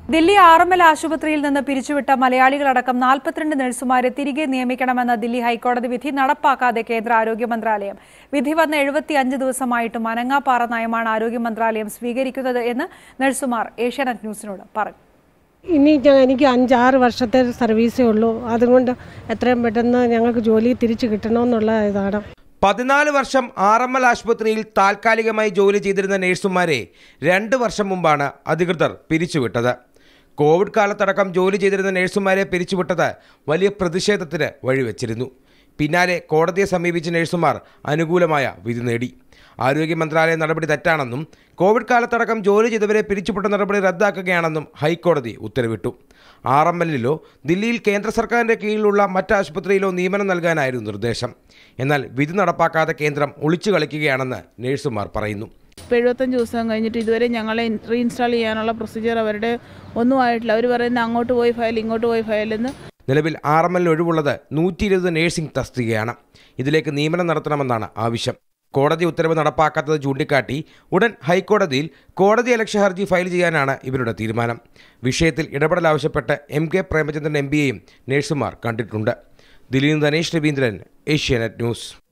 Delhi R M L ആശുപത്രിയിൽ നിന്ന് പിരിച്ചുവിട്ട മലയാളികളടക്കം നാൽപ്പത്തിരണ്ട് നഴ്സുമാരെ തിരികെ നിയമിക്കണമെന്ന ദില്ലി ഹൈക്കോടതി വിധി നടപ്പാക്കാതെ കേന്ദ്ര ആരോഗ്യ മന്ത്രാലയം വിധി വന്ന എഴുപത്തിയഞ്ച് ദിവസമായിട്ടും അനങ്ങാപ്പാറ നയമാണ് ആരോഗ്യ മന്ത്രാലയം സ്വീകരിക്കുന്നത് എന്ന് നഴ്സുമാർ ഏഷ്യാനെറ്റ് ന്യൂസിനോട് പറഞ്ഞു ഇനി ഞ- എനിക്ക് അഞ്ചാറ് വർഷത്തെ സർവീസേ ഉള്ളൂ അതുകൊണ്ട് എത്രയും പെട്ടെന്ന് ഞങ്ങൾക്ക് ജോലി തിരിച്ചു കിട്ടണമെന്നുള്ള ഇതാണ് പതിനാല് വർഷം ആർ എം എൽ ആശുപത്രിയിൽ താൽക്കാലികമായി ജോലി ചെയ്തിരുന്ന നഴ്സുമാരെ രണ്ട് വർഷം മുമ്പാണ് അധികൃതർ പിരിച്ചുവിട്ടത് കോവിഡ് കാലത്തടക്കം ജോലി ചെയ്തിരുന്ന നഴ്സുമാരെ പിരിച്ചുവിട്ടത് വലിയ പ്രതിഷേധത്തിന് വഴിവെച്ചിരുന്നു പിന്നാലെ കോടതിയെ സമീപിച്ച നഴ്സുമാർ അനുകൂലമായ വിധി നേടി ആരോഗ്യ മന്ത്രാലയ നടപടി തെറ്റാണെന്നും കോവിഡ് കാലത്തടക്കം ജോലി ചെയ്തവരെ പിരിച്ചുവിട്ട നടപടി റദ്ദാക്കുകയാണെന്നും ഹൈക്കോടതി ഉത്തരവിട്ടു ആർ എം എല്ലിലോ ദില്ലിയിൽ കേന്ദ്ര സർക്കാരിൻ്റെ കീഴിലുള്ള മറ്റ് ആശുപത്രിയിലോ നിയമനം നൽകാനായിരുന്നു നിർദ്ദേശം എന്നാൽ വിധി നടപ്പാക്കാതെ കേന്ദ്രം ഒളിച്ചു കളിക്കുകയാണെന്ന് നഴ്സുമാർ പറയുന്നു ഇപ്പോൾ എഴുപത്തഞ്ച് ദിവസം കഴിഞ്ഞിട്ട് ഇതുവരെ ഞങ്ങളെ റീഇൻസ്റ്റാൾ ചെയ്യാനുള്ള പ്രൊസീജിയർ അവരുടെ ഒന്നും ആയിട്ടില്ല അവർ പറയുന്നത് അങ്ങോട്ട് പോയി ഫയൽ ഇങ്ങോട്ട് പോയി ഫയൽ എന്ന് നിലവിൽ ആർ എം എല്ലിൽ ഒഴിവുള്ളത് നൂറ്റി ഇരുപത് നഴ്സിംഗ് തസ്തികയാണ് ഇതിലേക്ക് നിയമനം നടത്തണമെന്നാണ് ആവശ്യം കോടതി ഉത്തരവ് നടപ്പാക്കാത്തത് ചൂണ്ടിക്കാട്ടി ഉടൻ ഹൈക്കോടതിയിൽ കോടതി അലക്ഷ്യ ഹർജി ഫയൽ ചെയ്യാനാണ് ഇവരുടെ തീരുമാനം വിഷയത്തിൽ ഇടപെടൽ ആവശ്യപ്പെട്ട് എം കെ പ്രേമചന്ദ്രൻ എം പിയെയും നഴ്സുമാർ കണ്ടിട്ടുണ്ട് ദില്ലിയിൽ നിന്ന് ധനേഷ് രവീന്ദ്രൻ ഏഷ്യാനെറ്റ് ന്യൂസ്